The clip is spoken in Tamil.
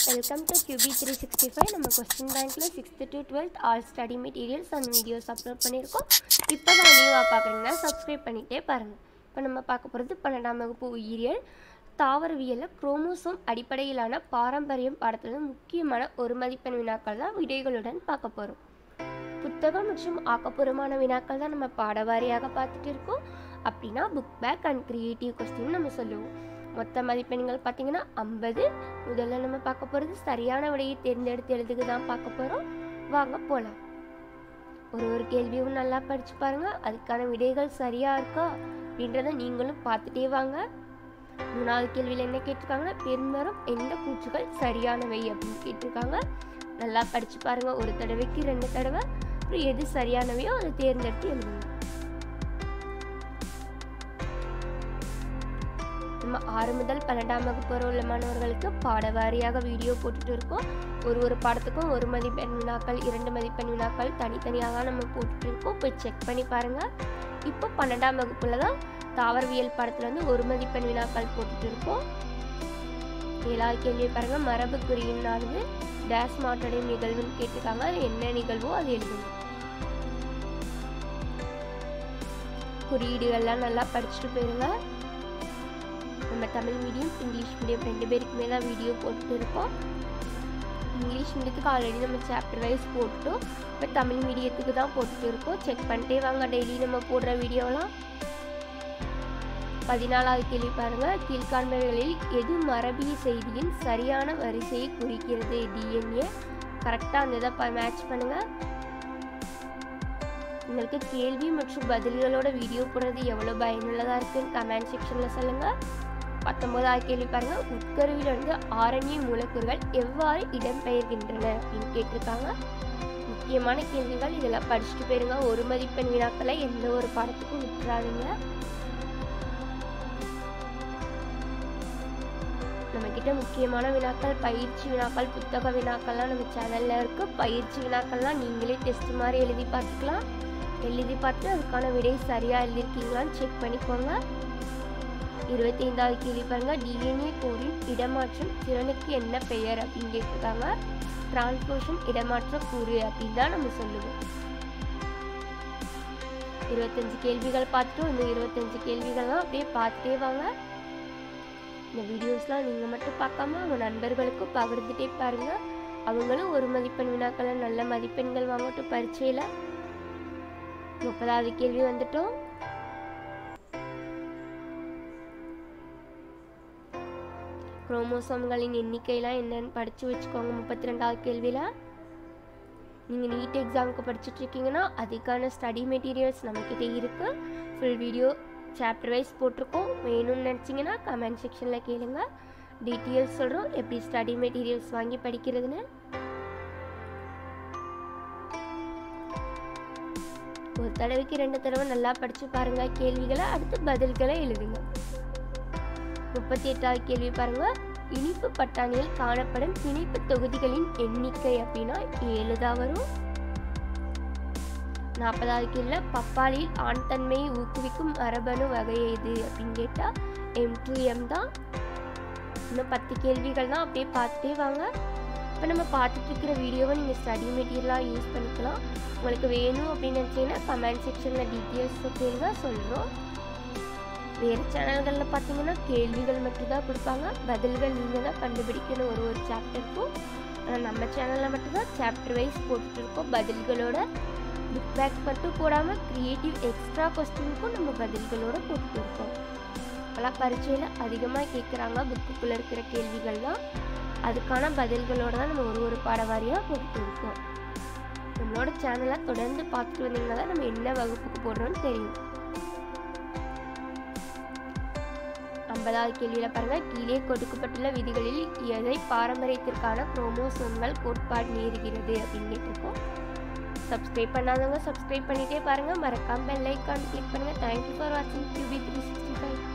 welcome to QB three sixty five நம்ம கொஸ்டின் பேங்க்கில் sixth to twelfth all study materials and videos upload பண்ணியிருக்கோம் இப்போ தான் நியூவாக பார்க்குறீங்கன்னா சப்ஸ்கிரைப் பண்ணிகிட்டே பாருங்கள் இப்போ நம்ம பார்க்க போகிறது பன்னெண்டாம் வகுப்பு உயிரியல் தாவரவியலில் குரோமோசோம் அடிப்படையிலான பாரம்பரியம் பாடத்தில் முக்கியமான ஒரு மதிப்பெண் வினாக்கள் தான் விடைகளுடன் பார்க்க போகிறோம் புத்தகம் மற்றும் ஆக்கப்பூர்வமான வினாக்கள் தான் நம்ம பாடவாரியாக பார்த்துட்டு இருக்கோம் அப்படின்னா book back and creative question நம்ம சொல்லுவோம் மொத்த மதிப்பெண்கள் பார்த்தீங்கன்னா ஐம்பது முதல்ல நம்ம பார்க்க போகிறது சரியான விடையை தேர்ந்தெடுத்து எழுதுக்கு தான் பார்க்க போகிறோம் வாங்க போகலாம் ஒரு ஒரு கேள்வியும் நல்லா படித்து பாருங்க அதுக்கான விடைகள் சரியாக இருக்கா அப்படின்றத நீங்களும் பார்த்துட்டே வாங்க மூணாவது கேள்வியில் என்ன கேட்டிருக்காங்கன்னா பெருமரம் எந்த கூற்றுகள் சரியானவை அப்படின்னு கேட்டிருக்காங்க நல்லா படித்து பாருங்க ஒரு தடவைக்கு ரெண்டு தடவை அப்புறம் எது சரியானவையோ அதை தேர்ந்தெடுத்து எழுதுங்க நம்ம ஆறு முதல் பன்னெண்டாம் வகுப்பு வரை உள்ள மாணவர்களுக்கு பாடவாரியாக வீடியோ போட்டுட்டு இருக்கோம் ஒரு ஒரு பாடத்துக்கும் ஒரு மதிப்பெண் வினாக்கள் இரண்டு மதிப்பெண் வினாக்கள் தனித்தனியாக நம்ம போட்டுட்டு இருக்கோம் போய் செக் பண்ணி பாருங்க இப்போ பன்னெண்டாம் வகுப்புல தான் தாவரவியல் பாடத்துல வந்து ஒரு மதிப்பெண் வினாக்கள் போட்டுட்டு இருக்கோம் ஏழாவது கேள்வி பாருங்க மரபு குறியினானது டேஸ் மாற்றடையும் நிகழ்வுன்னு கேட்டிருக்காங்க அது என்ன நிகழ்வோ அது எழுதுங்க குறியீடுகள்லாம் நல்லா படிச்சுட்டு போயிருங்க நம்ம தமிழ் மீடியம் இங்கிலீஷ் மீடியம் ரெண்டு பேருக்குமே தான் வீடியோ போட்டுட்டு இருக்கோம் இங்கிலீஷ் மீடியத்துக்கு ஆல்ரெடி நம்ம சாப்டர் வைஸ் போட்டுட்டோம் இப்போ தமிழ் மீடியத்துக்கு தான் போட்டுட்டு இருக்கோம் செக் பண்ணிட்டே வாங்க டெய்லி நம்ம போடுற வீடியோலாம் பதினாலாவது கேள்வி பாருங்க கீழ்காண்பவைகளில் எது மரபிய செய்தியின் சரியான வரிசையை குறிக்கிறது டிஎன்ஏ கரெக்டாக அந்த இதை மேட்ச் பண்ணுங்க உங்களுக்கு கேள்வி மற்றும் பதில்களோட வீடியோ போடுறது எவ்வளோ பயனுள்ளதாக இருக்குன்னு கமெண்ட் செக்ஷனில் சொல்லுங்கள் பத்தொன்பதாவது கேள்வி பாருங்க உட்கருவிலிருந்து ஆரண்ய மூலக்கூறுகள் எவ்வாறு இடம்பெயர்கின்றன அப்படின்னு கேட்டிருக்காங்க முக்கியமான கேள்விகள் இதெல்லாம் படிச்சுட்டு போயிருங்க ஒரு மதிப்பெண் வினாக்களை எந்த ஒரு பாடத்துக்கும் விட்டுறாதீங்க நம்ம கிட்ட முக்கியமான வினாக்கள் பயிற்சி வினாக்கள் புத்தக வினாக்கள்லாம் நம்ம சேனல்ல இருக்கு பயிற்சி வினாக்கள்லாம் நீங்களே டெஸ்ட் மாதிரி எழுதி பார்த்துக்கலாம் எழுதி பார்த்து அதுக்கான விடை சரியா எழுதியிருக்கீங்களான்னு செக் பண்ணிக்கோங்க இருபத்தி ஐந்தாவது கேள்வி பாருங்க டிஎன்ஏ கோரின் இடமாற்றம் திறனுக்கு என்ன பெயர் அப்படின்னு கேட்டிருக்காங்க டிரான்ஸ்போஷன் இடமாற்ற கூறு அப்படின்னு தான் நம்ம சொல்லுவோம் இருபத்தஞ்சு கேள்விகள் பார்த்துட்டோம் இந்த இருபத்தஞ்சு கேள்விகள்லாம் அப்படியே பார்த்துட்டே வாங்க இந்த வீடியோஸ்லாம் நீங்கள் மட்டும் பார்க்காம உங்கள் நண்பர்களுக்கும் பகிர்ந்துட்டே பாருங்க அவங்களும் ஒரு மதிப்பெண் வினாக்களை நல்ல மதிப்பெண்கள் வாங்கட்டும் பரீட்சையில் முப்பதாவது கேள்வி வந்துட்டோம் குரோமோசோம்களின் எண்ணிக்கையெல்லாம் என்னன்னு படித்து வச்சுக்கோங்க முப்பத்தி ரெண்டாவது கேள்வியில் நீங்கள் நீட் எக்ஸாமுக்கு படிச்சுட்டு இருக்கீங்கன்னா அதுக்கான ஸ்டடி மெட்டீரியல்ஸ் நம்மக்கிட்ட இருக்குது ஃபுல் வீடியோ சாப்டர் வைஸ் போட்டிருக்கோம் வேணும்னு நினச்சிங்கன்னா கமெண்ட் செக்ஷனில் கேளுங்க டீட்டெயில்ஸ் சொல்கிறோம் எப்படி ஸ்டடி மெட்டீரியல்ஸ் வாங்கி படிக்கிறதுன்னு ஒரு தடவைக்கு ரெண்டு தடவை நல்லா படித்து பாருங்கள் கேள்விகளை அடுத்து பதில்களை எழுதுங்க முப்பத்தி எட்டாவது கேள்வி பாருங்க இனிப்பு பட்டாணியில் காணப்படும் இனிப்பு தொகுதிகளின் எண்ணிக்கை அப்படின்னா ஏழு தான் வரும் நாற்பதாவது கேள்வியில பப்பாளியில் ஆண் தன்மையை ஊக்குவிக்கும் மரபணு வகை எது அப்படின்னு கேட்டால் எம் டு எம் தான் இன்னும் பத்து கேள்விகள் தான் அப்படியே பார்த்துட்டே வாங்க இப்போ நம்ம பார்த்துட்டு இருக்கிற வீடியோவை நீங்கள் ஸ்டடி மெட்டீரியலாக யூஸ் பண்ணிக்கலாம் உங்களுக்கு வேணும் அப்படின்னு நினச்சிங்கன்னா கமெண்ட் செக்ஷனில் டீட்டெயில்ஸ் கேளுங்க சொல்கிறோம் வேறு சேனல்களில் பார்த்தீங்கன்னா கேள்விகள் மட்டும்தான் கொடுப்பாங்க பதில்கள் நீங்கள் தான் கண்டுபிடிக்கணும் ஒரு ஒரு சாப்டருக்கும் ஆனால் நம்ம சேனலில் மட்டும்தான் சாப்டர் வைஸ் போட்டுட்ருக்கோம் பதில்களோட புக் பேக் மட்டும் போடாமல் க்ரியேட்டிவ் எக்ஸ்ட்ரா கொஸ்டினுக்கும் நம்ம பதில்களோட போட்டுட்டு இருக்கோம் இப்போலாம் பரீட்சையில் அதிகமாக கேட்குறாங்க புக்குக்குள்ளே இருக்கிற கேள்விகள் தான் அதுக்கான பதில்களோட தான் நம்ம ஒரு ஒரு பாடவாரியாக போட்டுட்டு இருக்கோம் நம்மளோட சேனலை தொடர்ந்து பார்த்துட்டு வந்தீங்கன்னா தான் நம்ம என்ன வகுப்புக்கு போடுறோம்னு தெரியும் ஐம்பதாவது கேள்வியில் பாருங்கள் கீழே கொடுக்கப்பட்டுள்ள விதிகளில் எதை பாரம்பரியத்திற்கான குரோமோசோம்கள் கோட்பாடு மீறுகிறது அப்படின்னு கேட்டிருக்கோம் சப்ஸ்கிரைப் பண்ணாதவங்க சப்ஸ்கிரைப் பண்ணிட்டே பாருங்கள் மறக்காம பெல் ஐக்கான் கிளிக் பண்ணுங்கள் தேங்க்யூ ஃபார் வாட்சிங் கியூபி த்ரீ சிக்ஸ்டி ஃபைவ்